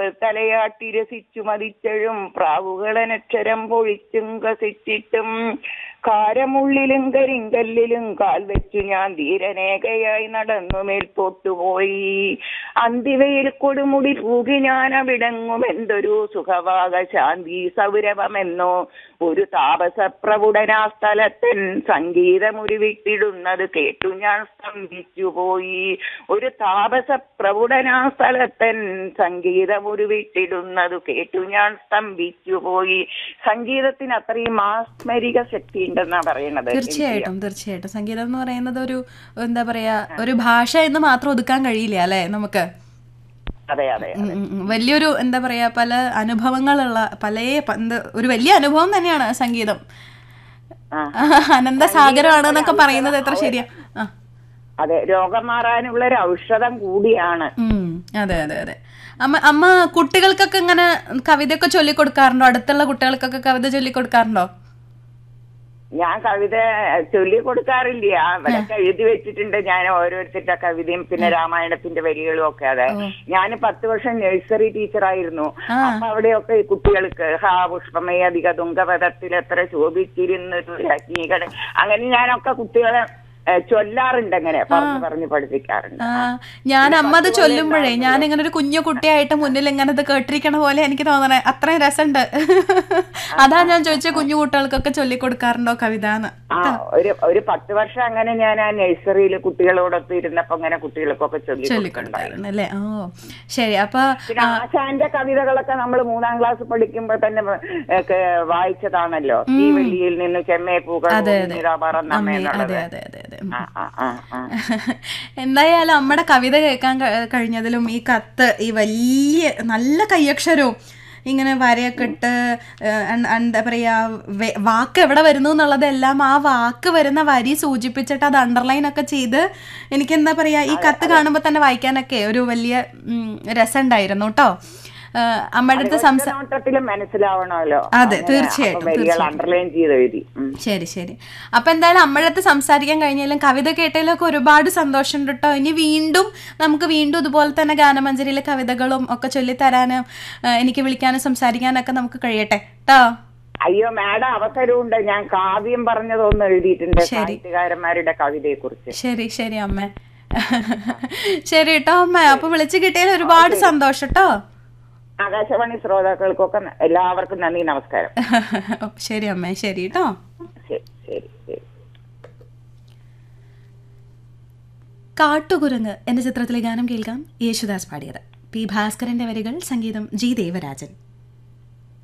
തലയാട്ടി രസിച്ചു മതിച്ചഴും പ്രാവുകളനക്ഷരം പൊഴിച്ചും കസിച്ചിട്ടും കാരമുള്ളിലും കരിങ്കല്ലിലും കാൽ വെച്ചു ഞാൻ ധീരനേകയായി നടന്നു മേൽപോട്ടുപോയി അന്തിവയിൽ കൊടുമുടി തൂകി ഞാൻ അവിടങ്ങും എന്തൊരു സുഖവാക ശാന്തി സൗരഭമെന്നോ ഒരു താപസ പ്രവുടനാ സ്ഥലത്തൻ സംഗീതമുരുവിട്ടിടുന്നത് കേട്ടു ഞാൻ സ്തംഭിച്ചു പോയി ഒരു താപസ പ്രവുടനാ സ്ഥലത്തൻ സംഗീതമുരുവിട്ടിടുന്നത് കേട്ടു ഞാൻ സ്തംഭിച്ചു പോയി സംഗീതത്തിന് അത്രയും മാസ്മരിക ശക്തി ഉണ്ടെന്നാ പറയണത് തീർച്ചയായിട്ടും തീർച്ചയായിട്ടും സംഗീതം എന്ന് പറയുന്നത് ഒരു എന്താ പറയാ ഒരു ഭാഷ എന്ന് മാത്രം ഒതുക്കാൻ കഴിയില്ല അല്ലെ നമുക്ക് അതെ അതെ ഉം, ഉം, ഉം. വലിയൊരു എന്താ പറയാ പല അനുഭവങ്ങളുള്ള പല പ- എന്താ ഒരു വലിയ അനുഭവം തന്നെയാണ് സംഗീതം ആ. അനന്തസാഗരമാണ് എന്നൊക്കെ പറയുന്നത് എത്ര ശരിയാ ആ അതെ രോഗം മാറാനുള്ള ഒരു ഔഷധം കൂടിയാണ് ഉം, അതെ അതെ അതെ അമ്മ അമ്മ കുട്ടികൾക്കൊക്കെ ഇങ്ങനെ കവിതയൊക്കെ ചൊല്ലിക്കൊടുക്കാറുണ്ടോ അടുത്തുള്ള കുട്ടികൾക്കൊക്കെ കവിത ചൊല്ലിക്കൊടുക്കാറുണ്ടോ ഞാൻ കവിത ചൊല്ലി കൊടുക്കാറില്ല അവരൊക്കെ എഴുതി വെച്ചിട്ടുണ്ട് ഞാൻ ഓരോരുത്തരുടെ കവിതയും പിന്നെ രാമായണത്തിന്റെ വരികളും ഒക്കെ അതെ ഞാൻ പത്ത് വർഷം നഴ്സറി ടീച്ചറായിരുന്നു അപ്പൊ അവിടെയൊക്കെ ഈ കുട്ടികൾക്ക് ഹാ പുഷ്പമേ അധിക തുങ്കപഥത്തിൽ എത്ര ശോഭിച്ചിരുന്നൊരു രജ്ഞികളെ അങ്ങനെ ഞാനൊക്കെ കുട്ടികളെ ഏ, ചൊല്ലാറുണ്ട് അങ്ങനെ പറഞ്ഞു പറഞ്ഞു പഠിപ്പിക്കാറുണ്ട് ആ ഞാൻ അമ്മ അത് ചൊല്ലുമ്പോഴേ ഞാൻ ഇങ്ങനെ ഒരു കുഞ്ഞു കുട്ടിയായിട്ട് മുന്നിൽ ഇങ്ങനെ ഇത് കേട്ടിരിക്കണ പോലെ എനിക്ക് തോന്നണേ അത്രയും രസമുണ്ട് അതാ ഞാൻ ചോദിച്ച കുഞ്ഞു കുട്ടികൾക്കൊക്കെ ചൊല്ലിക്കൊടുക്കാറുണ്ടോ കവിത എന്ന് ആ ഒരു ഒരു പത്ത് വർഷം അങ്ങനെ ഞാൻ ആ നഴ്സറിയിൽ കുട്ടികളോടൊപ്പം ഇരുന്നപ്പോ അങ്ങനെ കുട്ടികൾക്കൊക്കെ ചൊല്ലി കൊടുക്കണ്ടായി ചൊല്ലിക്കൊടുക്കാറുണ്ട് അല്ലേ ഓ ശരി അപ്പൊ പിന്നെ ആശാന്റെ കവിതകളൊക്കെ നമ്മൾ മൂന്നാം ക്ലാസ് പഠിക്കുമ്പോൾ തന്നെ ഏ, ക- വായിച്ചതാണല്ലോ തീവെള്ളിയിൽ നിന്ന് ചെമ്മേ പൂകൾ പറന്നമ്മ അമ്മേ എന്നുള്ളത് അതെ അതെ അതെ അതെ ആ ആ ആ ആ എന്തായാലും അമ്മയുടെ കവിത കേൾക്കാൻ ക- കഴിഞ്ഞതിലും ഈ കത്ത് ഈ വലിയ നല്ല കയ്യക്ഷരവും ഇങ്ങനെ വരയൊക്കെ ഇട്ട് ഏഹ്, എൻ- എന്താ പറയാ വെ- വാക്ക് എവിടെ വരുന്നു എന്നുള്ളതെല്ലാം ആ വാക്ക് വരുന്ന വരി സൂചിപ്പിച്ചിട്ട് അത് അണ്ടർലൈൻ ഒക്കെ ചെയ്ത് എനിക്ക് എന്താ പറയാ ഈ കത്ത് കാണുമ്പോൾ തന്നെ വായിക്കാനൊക്കെ ഒരു വലിയ ഉം, രസമുണ്ടായിരുന്നു കേട്ടോ ഏഹ്, അമ്മയുടെ അടുത്ത് സംസാ ഒറ്റ നോട്ടത്തിലും മനസ്സിലാവണമല്ലോ അതെ, അങ്ങനെ തീർച്ചയായിട്ടും, അപ്പൊ വരികൾ അണ്ടർലൈൻ ചെയ്ത് എഴുതി ഉം. ശരി ശരി അപ്പൊ എന്തായാലും അമ്മയുടെ അടുത്ത് സംസാരിക്കാൻ കഴിഞ്ഞാലും കവിത കേട്ടതിലും ഒക്കെ ഒരുപാട് സന്തോഷമുണ്ട് കേട്ടോ ഇനി വീണ്ടും നമുക്ക് വീണ്ടും ഇതുപോലെ തന്നെ ഗാനമഞ്ജരിയിലെ കവിതകളും ഒക്കെ ചൊല്ലിത്തരാനും ആ, എനിക്ക് വിളിക്കാനും സംസാരിക്കാനൊക്കെ നമുക്ക് കഴിയട്ടെ കേട്ടോ അയ്യോ മാഡം അവസരമുണ്ട് ഞാൻ കാവ്യം പറഞ്ഞതൊന്നും എഴുതിയിട്ടുണ്ട് സാഹിത്യകാരന്മാരുടെ കവിതയെ കുറിച്ച് ശരി ശരി അമ്മ ശരി കേട്ടോ അമ്മ അപ്പൊ വിളിച്ചു കിട്ടിയതിൽ ഒരുപാട് സന്തോഷം കേട്ടോ ആകാശവാണി ശ്രോതാക്കൾക്കൊക്കെ ന- എല്ലാവർക്കും നന്ദി നമസ്കാരം ശരി അമ്മ ശരി കേട്ടോ ശരി ശരി ശരി കാട്ടുകുരങ്ങ് എന്ന ചിത്രത്തിലെ ഗാനം കേൾക്കാം യേശുദാസ് പാടിയത് പി ഭാസ്കരന്റെ വരികൾ സംഗീതം ജി ദേവരാജൻ